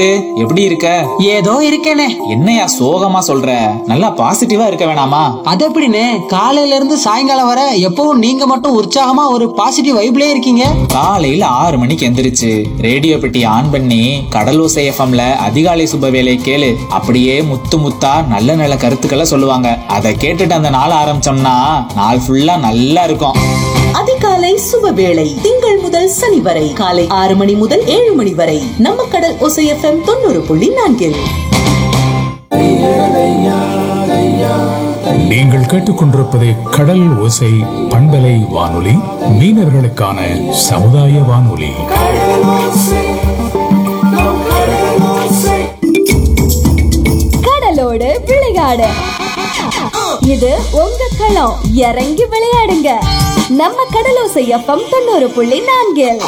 எப்படி இருக்க ஏதோ இருக்கேனே என்னையா சோகமா சொல்ற நல்லா பாசிட்டிவா இருக்க வேணாமா அது எப்படின்னு காலையில இருந்து சாயங்காலம் வர எப்பவும் நீங்க மட்டும் உற்சாகமா ஒரு பாசிட்டிவ் வைப்லயே இருக்கீங்க காலையில ஆறு மணிக்கு எந்திரிச்சு ரேடியோ பெட்டி ஆன் பண்ணி கடலோசை எஃப்எம்ல அதிகாலை சுப வேலை கேளு அப்படியே முத்து முத்தா நல்ல நல்ல கருத்துக்களை சொல்லுவாங்க அதை கேட்டுட்டு அந்த நாள் ஆரம்பிச்சோம்னா நாள் ஃபுல்லா நல்லா இருக்கும் அதிகாலை சுபவேளை திங்கள் முதல் சனி வரை காலை ஆறு மணி முதல் ஏழு மணி வரை நம்ம கடல் ஒசை எஃப்எம் தொண்ணூறு புள்ளி நான்கில் நீங்கள் கேட்டுக்கொண்டிருப்பது கடல் ஓசை பண்பலை வானொலி மீனவர்களுக்கான சமுதாய வானொலி கடலோடு விளையாடு இது உங்க களம் இறங்கி விளையாடுங்க நம்ம கடலோசை எஃப்எம் தொண்ணூறு புள்ளி நான்கில்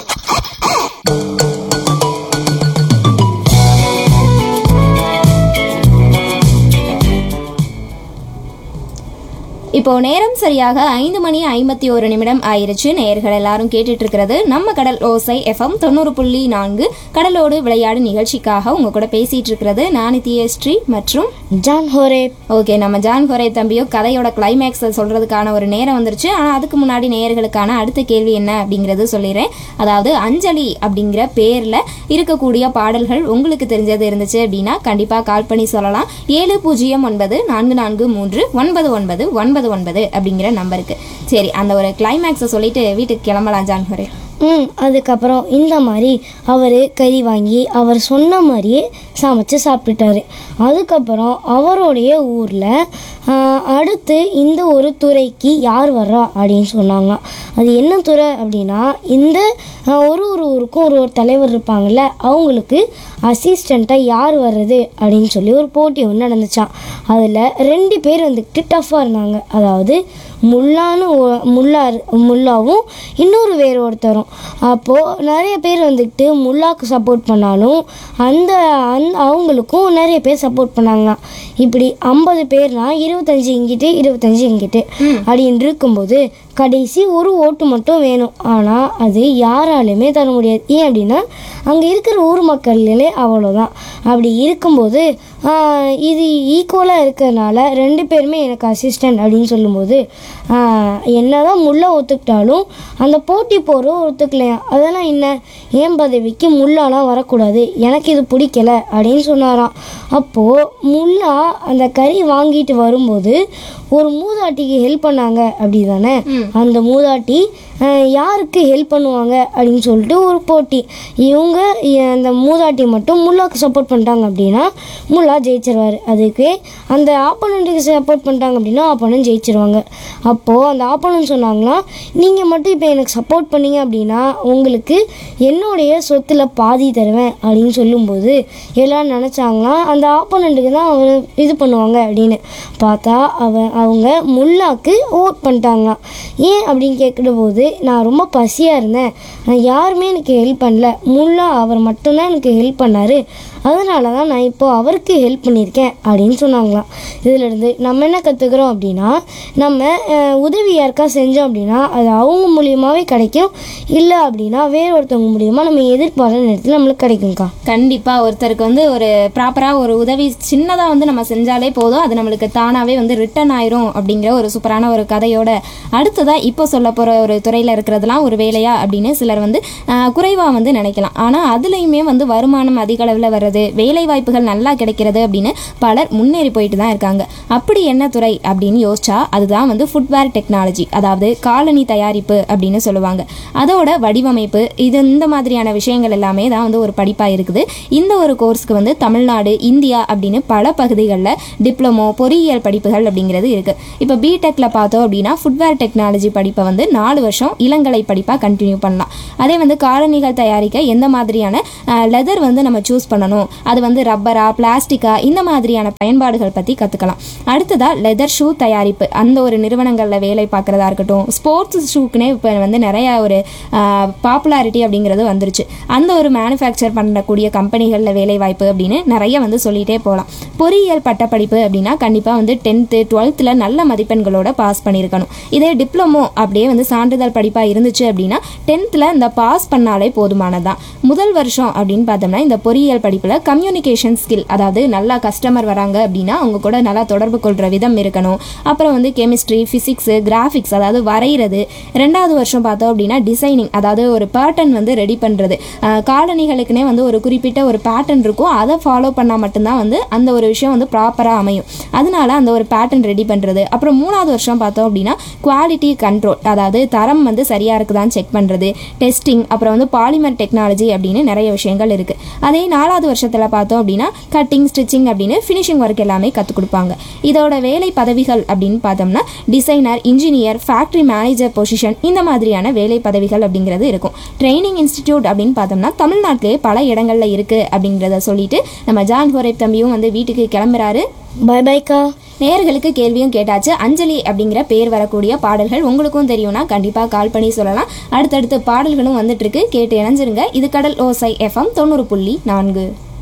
இப்போ நேரம் சரியாக ஐந்து மணி ஐம்பத்தி ஒரு நிமிடம் ஆயிருச்சு நேயர்கள் எல்லாரும் கேட்டுட்டு இருக்கிறது நம்ம கடல் ஓசை எஃப்எம் தொண்ணூறு புள்ளி நான்கு கடலோடு விளையாடு நிகழ்ச்சிக்காக உங்க கூட பேசிட்டு இருக்கிறது நான் ஸ்ரீ மற்றும் ஜான் ஹோரே ஓகே நம்ம ஜான் கொரே தம்பியோ கதையோட கிளைமேக்ஸை சொல்றதுக்கான ஒரு நேரம் வந்துருச்சு ஆனால் அதுக்கு முன்னாடி நேயர்களுக்கான அடுத்த கேள்வி என்ன அப்படிங்கிறது சொல்லிடுறேன் அதாவது அஞ்சலி அப்படிங்கிற பேரில் இருக்கக்கூடிய பாடல்கள் உங்களுக்கு தெரிஞ்சது இருந்துச்சு அப்படின்னா கண்டிப்பாக கால் பண்ணி சொல்லலாம் ஏழு பூஜ்ஜியம் ஒன்பது நான்கு நான்கு மூன்று ஒன்பது ஒன்பது ஒன்பது ஒன்பது அப்படிங்கிற நம்பருக்கு சரி அந்த ஒரு கிளைமேக்ஸை சொல்லிட்டு வீட்டுக்கு கிளம்பலாம் ஜான் கொரே ம் அதுக்கப்புறம் இந்த மாதிரி அவர் கறி வாங்கி அவர் சொன்ன மாதிரியே சமைச்சு சாப்பிட்டுட்டாரு அதுக்கப்புறம் அவருடைய ஊரில் அடுத்து இந்த ஒரு துறைக்கு யார் வர்றா அப்படின்னு சொன்னாங்க அது என்ன துறை அப்படின்னா இந்த ஆ, ஒரு ஒரு ஊருக்கும் ஒரு ஒரு தலைவர் இருப்பாங்கல்ல அவங்களுக்கு அசிஸ்டண்ட்டாக யார் வர்றது அப்படின்னு சொல்லி ஒரு போட்டி ஒன்று நடந்துச்சான் அதில் ரெண்டு பேர் வந்துக்கிட்டு டஃப்பாக இருந்தாங்க அதாவது முல்லான்னு ஒ- முல்லா இரு- முல்லாவும் இன்னொரு வேறு ஒருத்தரும் அப்போது நிறைய பேர் வந்துக்கிட்டு முல்லாக்கு சப்போர்ட் பண்ணாலும் அந்த அந் அவங்களுக்கும் நிறைய பேர் சப்போர்ட் பண்ணாங்க இப்படி ஐம்பது பேர்னா இருபத்தஞ்சி இங்கிட்டு இருபத்தஞ்சி இங்கிட்டு அப்படின்னு இருக்கும்போது கடைசி ஒரு ஓட்டு மட்டும் வேணும் ஆனால் அது யாராலுமே தர முடியாது ஏன் அப்படின்னா அங்கே இருக்கிற ஊர் மக்கள்களே அவ்வளோதான் அப்படி இருக்கும்போது ஆஹ், இது ஈக்குவலாக இருக்கிறதுனால ரெண்டு பேருமே எனக்கு அசிஸ்டன்ட் அப்படின்னு சொல்லும்போது ஆஹ், என்னதான் முல்லை ஒத்துக்கிட்டாலும் அந்த போட்டி போகிற ஒத்துக்கலையா அதெல்லாம் என்ன ஏன் பதவிக்கு முல்லாலாம் வரக்கூடாது எனக்கு இது பிடிக்கல அப்படின்னு சொன்னாராம் அப்போது முல்லா அந்த கறி வாங்கிட்டு வரும்போது ஒரு மூதாட்டிக்கு ஹெல்ப் பண்ணாங்க அப்படி தானே அந்த மூதாட்டி அஹ், யாருக்கு ஹெல்ப் பண்ணுவாங்க அப்படின்னு சொல்லிட்டு ஒரு போட்டி இவங்க இ- அந்த மூதாட்டி மட்டும் முல்லாக்கு சப்போர்ட் பண்ணிட்டாங்க அப்படின்னா முல்லா ஜெயிச்சிருவார் அதுக்கு அந்த ஆப்போனண்ட்டுக்கு சப்போர்ட் பண்ணிட்டாங்க அப்படின்னா ஆப்போனன்ட் ஜெயிச்சிருவாங்க அப்போது அந்த ஆப்போனன்ட் சொன்னாங்களா நீங்கள் மட்டும் இப்போ எனக்கு சப்போர்ட் பண்ணீங்க அப்படின்னா உங்களுக்கு என்னுடைய சொத்தில் பாதி தருவேன் அப்படின்னு சொல்லும்போது எல்லாரும் நினச்சாங்களாம் அந்த ஆப்போனண்ட்டுக்கு தான் அவர் இது பண்ணுவாங்க அப்படின்னு பார்த்தா அவன் அவங்க முல்லாக்கு ஓட் பண்ணிட்டாங்களாம் ஏன் அப்படின்னு கேட்குற போது நான் ரொம்ப பசியாக இருந்தேன் நான் யாருமே எனக்கு ஹெல்ப் பண்ணல முல்லா அவர் மட்டும்தான் எனக்கு ஹெல்ப் பண்ணார் அதனால தான் நான் இப்போ அவருக்கு ஹெல்ப் பண்ணியிருக்கேன் அப்படின்னு சொன்னாங்களாம் இதிலிருந்து நம்ம என்ன கற்றுக்குறோம் அப்படின்னா நம்ம அஹ், உதவி யாருக்கா செஞ்சோம் அப்படின்னா அது அவங்க மூலியமாகவே கிடைக்கும் இல்லை அப்படின்னா வேற ஒருத்தவங்க மூலியமாக நம்ம எதிர்பார்த்த நேரத்தில் நம்மளுக்கு கிடைக்கும்க்கா கண்டிப்பாக ஒருத்தருக்கு வந்து ஒரு ப்ராப்பராக ஒரு உதவி சின்னதாக வந்து நம்ம செஞ்சாலே போதும் அது நம்மளுக்கு தானாகவே வந்து ரிட்டர்ன் ஆயிரும் அப்படிங்கிற ஒரு சூப்பரான ஒரு கதையோட அடுத்ததாக இப்போ சொல்ல போகிற ஒரு துறையில் இருக்கிறதுலாம் ஒரு வேலையா அப்படின்னு சிலர் வந்து குறைவாக வந்து நினைக்கலாம் ஆனால் அதுலேயுமே வந்து வருமானம் அதிக அளவில் வர்றது வேலை வாய்ப்புகள் நல்லா கிடைக்கிறது அப்படின்னு பலர் முன்னேறி போயிட்டு தான் இருக்காங்க அப்படி என்ன துறை அப்படின்னு யோசிச்சா அதுதான் வந்து ஃபுட்வேர் டெக்னாலஜி அதாவது காலனி தயாரிப்பு அப்படின்னு சொல்லுவாங்க அதோட வடிவமைப்பு இது இந்த மாதிரியான விஷயங்கள் எல்லாமே தான் வந்து ஒரு படிப்பாக இருக்குது இந்த ஒரு கோர்ஸ்க்கு வந்து தமிழ்நாடு இந்தியா அப்படின்னு பல பகுதிகளில் டிப்ளமோ பொறியியல் படிப்புகள் அப்படிங்கிறது இருக்குது இப்போ பிடெக்கில் பார்த்தோம் அப்படின்னா ஃபுட்வேர் டெக்னாலஜி படிப்பை வந்து நாலு வருஷம் இளங்கலை படிப்பாக கண்டினியூ பண்ணலாம் அதே வந்து காலணிகள் தயாரிக்க எந்த மாதிரியான லெதர் வந்து நம்ம சூஸ் பண்ணணும் அது வந்து ரப்பரா பிளாஸ்டிக்கா இந்த மாதிரியான பயன்பாடுகள் பற்றி கற்றுக்கலாம் அடுத்ததாக லெதர் ஷூ தயாரிப்பு அந்த ஒரு நிறுவனங்களில் வேலை பார்க்குறதா இருக்கட்டும் ஸ்போர்ட்ஸ் ஷூக்குனே இப்போ வந்து நிறைய ஒரு பாப்புலாரிட்டி அப்படிங்கிறது வந்துருச்சு அந்த ஒரு மேனுஃபேக்சர் பண்ணக்கூடிய கம்பெனிகளில் வேலை வாய்ப்பு அப்படின்னு நிறைய வந்து சொல்லிகிட்டே போகலாம் பொறியியல் பட்டப்படிப்பு அப்படின்னா கண்டிப்பாக வந்து டென்த்து டுவெல்த்தில் நல்ல மதிப்பெண்களோட பாஸ் பண்ணியிருக்கணும் இதே டிப்ளமோ அப்படியே வந்து சான்றிதழ் படிப்பாக இருந்துச்சு அப்படின்னா டென்த்தில் இந்த பாஸ் பண்ணாலே போதுமானதான் முதல் வருஷம் அப்படின்னு பார்த்தோம்னா இந்த பொறியியல் படிப்பில் கம்யூனிகேஷன் ஸ்கில் அதாவது நல்லா கஸ்டமர் வராங்க அப்படின்னா அவங்க கூட நல்லா தொடர்பு கொள்கிற விதம் இருக்கணும் அப்புறம் வந்து கெமிஸ்ட்ரி ஃபிசிக்ஸு கிராஃபிக்ஸ் அதாவது வரைகிறது ரெண்டாவது வருஷம் பார்த்தோம் அப்படின்னா டிசைனிங் அதாவது ஒரு பேட்டர்ன் வந்து ரெடி பண்ணுறது காலணிகளுக்குனே வந்து ஒரு குறிப்பிட்ட ஒரு பேட்டர்ன் இருக்கும் அதை ஃபாலோ பண்ணால் மட்டும்தான் வந்து அந்த ஒரு விஷயம் வந்து ப்ராப்பராக அமையும் அதனால அந்த ஒரு பேட்டர்ன் ரெடி பண்ணுறது அப்புறம் மூணாவது வருஷம் பார்த்தோம் அப்படின்னா குவாலிட்டி கண்ட்ரோல் அதாவது தரம் வந்து சரியாக இருக்குதான்னு செக் பண்ணுறது டெஸ்டிங் அப்புறம் வந்து பாலிமர் டெக்னாலஜி அப்படின்னு நிறைய விஷயங்கள் இருக்குது அதே நாலாவது வருஷத்தில் பார்த்தோம் அப்படின்னா கட்டிங் ஸ்டிச்சிங் அப்படின்னு ஃபினிஷிங் ஒர்க் எல்லாமே கற்றுக் கொடுப்பாங்க இதோட வேலை பதவிகள் அப்படின்னு பார்த்தோம்னா designer engineer factory manager position இந்த மாதிரியான வேலை பதவிகள் அப்படிங்கிறது இருக்கும் ட்ரைனிங் இன்ஸ்டிடியூட் அப்படின்னு பார்த்தோம்னா தமிழ்நாட்டிலே பல இடங்கள்ல இருக்குது அப்படிங்கிறத சொல்லிட்டு நம்ம ஜான் ஹோரேப் தம்பியும் வந்து வீட்டுக்கு கிளம்புறாரு பாய் பாய்க்கா நேயர்களுக்கு கேள்வியும் கேட்டாச்சு அஞ்சலி அப்படிங்கிற பேர் வரக்கூடிய பாடல்கள் உங்களுக்கும் தெரியும்னா கண்டிப்பாக கால் பண்ணி சொல்லலாம் அடுத்தடுத்து பாடல்களும் வந்துட்டு இருக்கு கேட்டு இணைஞ்சிருங்க இது கடல் ஓசை எஃப்எம் தொண்ணூறு புள்ளி நான்கு